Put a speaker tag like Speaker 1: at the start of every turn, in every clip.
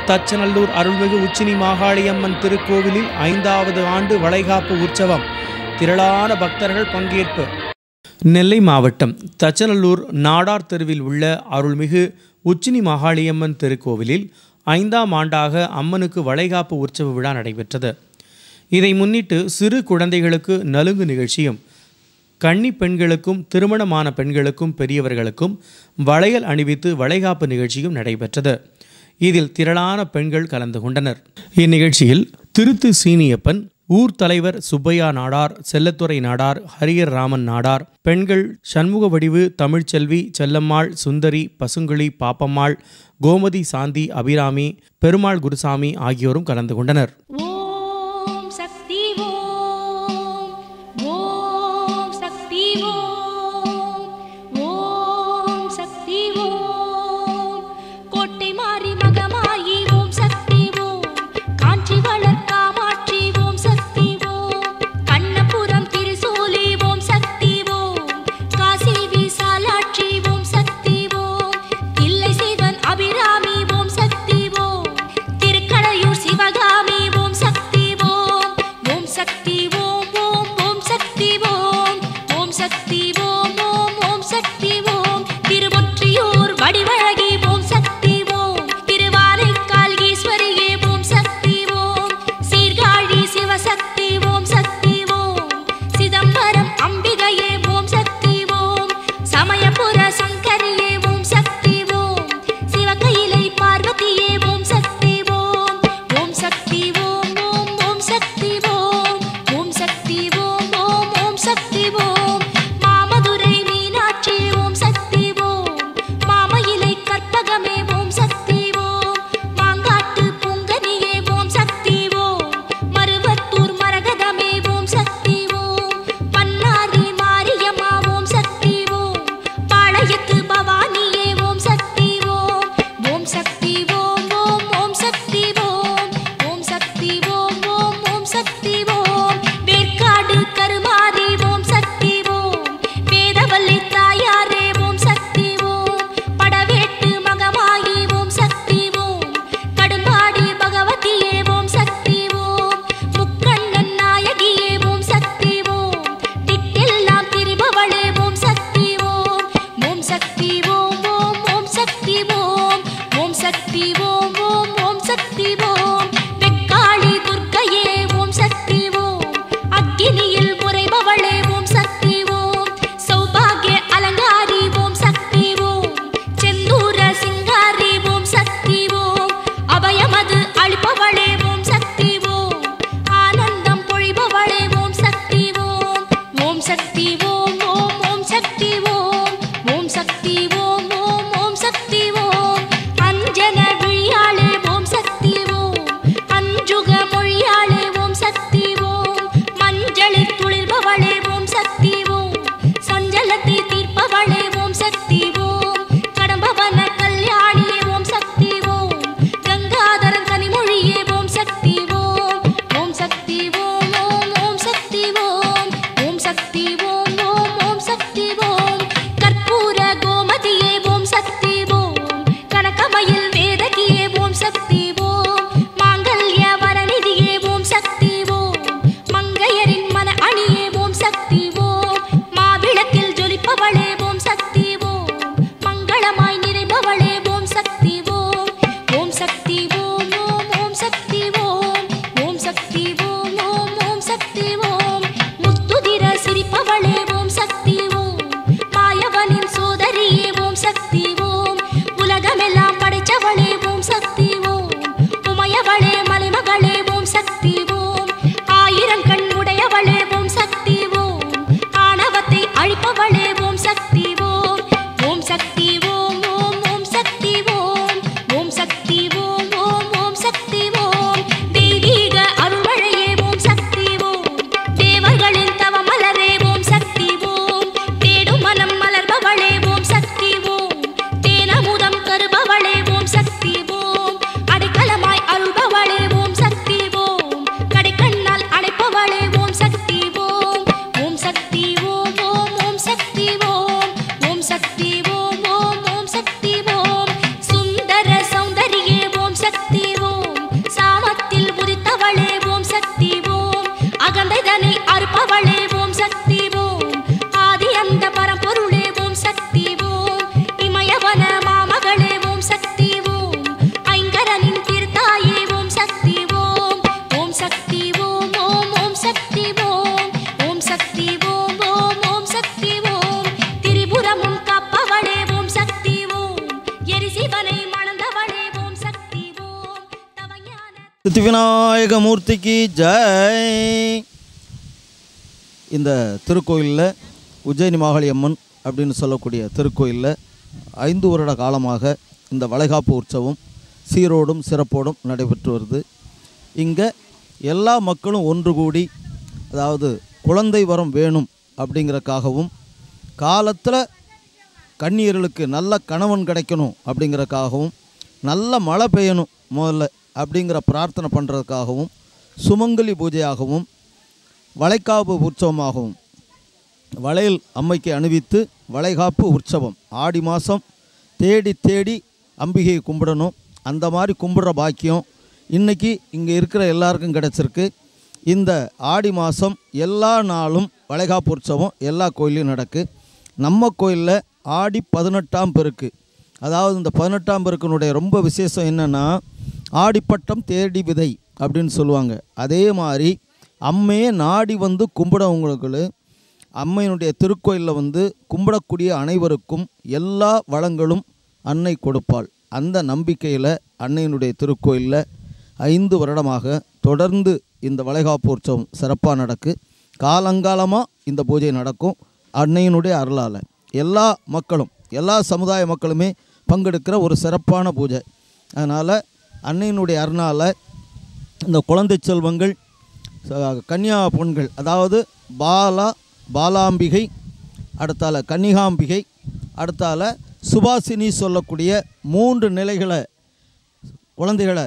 Speaker 1: தச்சநல்லூர் அருள்மிகு உச்சினி மாகாளியம்மன் திருக்கோவிலில் ஐந்தாவது ஆண்டு வளைகாப்பு உற்சவம் திரளான பக்தர்கள் பங்கேற்பு நெல்லை மாவட்டம் தச்சநல்லூர் நாடார் தெருவில் உள்ள அருள்மிகு உச்சினி மகாளியம்மன் திருக்கோவிலில் ஐந்தாம் ஆண்டாக அம்மனுக்கு வளைகாப்பு உற்சவ விழா நடைபெற்றது இதை முன்னிட்டு சிறு குழந்தைகளுக்கு நலுங்கு நிகழ்ச்சியும் கன்னி பெண்களுக்கும் திருமணமான பெண்களுக்கும் பெரியவர்களுக்கும் வளையல் அணிவித்து வளைகாப்பு நிகழ்ச்சியும் நடைபெற்றது இதில் திரளான பெண்கள் கலந்து கொண்டனர் இந்நிகழ்ச்சியில் திருத்து சீனியப்பன் ஊர் தலைவர் சுப்பையா நாடார் செல்லத்துறை நாடார் ஹரியர் ராமன் நாடார் பெண்கள் சண்முக வடிவு தமிழ்ச்செல்வி செல்லம்மாள் சுந்தரி பசுங்குழி பாப்பம்மாள் கோமதி சாந்தி அபிராமி பெருமாள் குருசாமி ஆகியோரும் கலந்து கொண்டனர்
Speaker 2: ஓம் சக்தி ஓம் ஓம் சக்தி ஓம் ஓம் சக்தி ஓம் கோட்டை மாறி மகமாயி ஓம் சக்தி ஓம் காஞ்சி வளர் காமாட்சி ஓம் சக்தி ஓம் கண்ணபுரம் திருசூலி ஓம் சக்தி ஓம் காசி விசாலாட்சி ஓம் சக்தி ஓம் தில்லை சிவன் அபிராமி ஓம் சக்தி ஓம் திருக்கடையூர் சிவகாமி ஓம்
Speaker 3: சித்தி விநாயக மூர்த்திக்கு ஜெய் இந்த திருக்கோயிலில் உஜ்ஜயினி மாகாளி அம்மன் அப்படின்னு சொல்லக்கூடிய திருக்கோயிலில் ஐந்து வருட காலமாக இந்த வளைகாப்பு உற்சவம் சீரோடும் சிறப்போடும் நடைபெற்று வருது இங்கே எல்லா மக்களும் ஒன்று கூடி அதாவது குழந்தை வரம் வேணும் அப்படிங்கிறக்காகவும் காலத்தில் கண்ணீர்களுக்கு நல்ல கணவன் கிடைக்கணும் அப்படிங்கிறக்காகவும் நல்ல மழை பெய்யணும் முதல்ல அப்படிங்கிற பிரார்த்தனை பண்ணுறதுக்காகவும் சுமங்கலி பூஜையாகவும் வளைக்காப்பு உற்சவமாகவும் வளையல் அம்மைக்கு அணிவித்து வளைகாப்பு உற்சவம் ஆடி மாதம் தேடி தேடி அம்பிகையை கும்பிடணும் அந்த மாதிரி கும்பிட்ற பாக்கியம் இன்றைக்கி இங்கே இருக்கிற எல்லாருக்கும் கிடச்சிருக்கு இந்த ஆடி மாதம் எல்லா நாளும் வளைகாப்பு உற்சவம் எல்லா கோயிலையும் நடக்கு நம்ம கோயிலில் ஆடி பதினெட்டாம் பெருக்கு அதாவது இந்த பதினெட்டாம் பெருக்கினுடைய ரொம்ப விசேஷம் என்னென்னா ஆடிப்பட்டம் தேடி விதை அப்படின்னு சொல்லுவாங்க அதே மாதிரி அம்மையே நாடி வந்து கும்பிடவங்களுக்கு அம்மையினுடைய திருக்கோயிலில் வந்து கும்பிடக்கூடிய அனைவருக்கும் எல்லா வளங்களும் அன்னை கொடுப்பாள் அந்த நம்பிக்கையில் அன்னையினுடைய திருக்கோயிலில் ஐந்து வருடமாக தொடர்ந்து இந்த வளைகாப்பு உற்சவம் சிறப்பாக நடக்கு காலங்காலமாக இந்த பூஜை நடக்கும் அன்னையினுடைய அருளால் எல்லா மக்களும் எல்லா சமுதாய மக்களுமே பங்கெடுக்கிற ஒரு சிறப்பான பூஜை அதனால் அன்னையினுடைய அருளால் இந்த குழந்தை செல்வங்கள் ச- கன்னியா பெண்கள் அதாவது பாலா பாலாம்பிகை அடுத்தால கன்னிகாம்பிகை அடுத்தால சுபாசினி சொல்லக்கூடிய மூன்று நிலைகளை குழந்தைகளை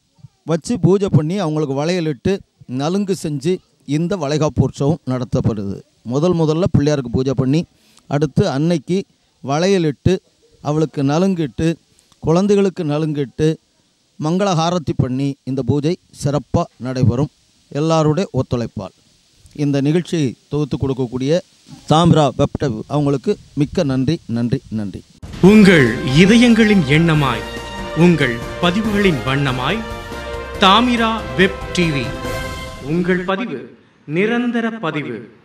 Speaker 3: வச்சு பூஜை பண்ணி அவங்களுக்கு வளையலிட்டு நலுங்கு செஞ்சு இந்த வளைகாப்பு உற்சவம் நடத்தப்படுது முதல் முதல்ல பிள்ளையாருக்கு பூஜை பண்ணி அடுத்து அன்னைக்கு வளையலிட்டு அவளுக்கு நலுங்கிட்டு குழந்தைகளுக்கு நலுங்கிட்டு மங்களஹாரத்தி பண்ணி இந்த பூஜை சிறப்பாக நடைபெறும் எல்லாருடைய ஒத்துழைப்பால் இந்த நிகழ்ச்சியை தொகுத்து கொடுக்கக்கூடிய தாமிரா வெப்டப் அவங்களுக்கு மிக்க நன்றி நன்றி நன்றி
Speaker 1: உங்கள் இதயங்களின் எண்ணமாய் உங்கள் பதிவுகளின் வண்ணமாய் தாமிரா வெப் டிவி உங்கள் பதிவு நிரந்தர பதிவு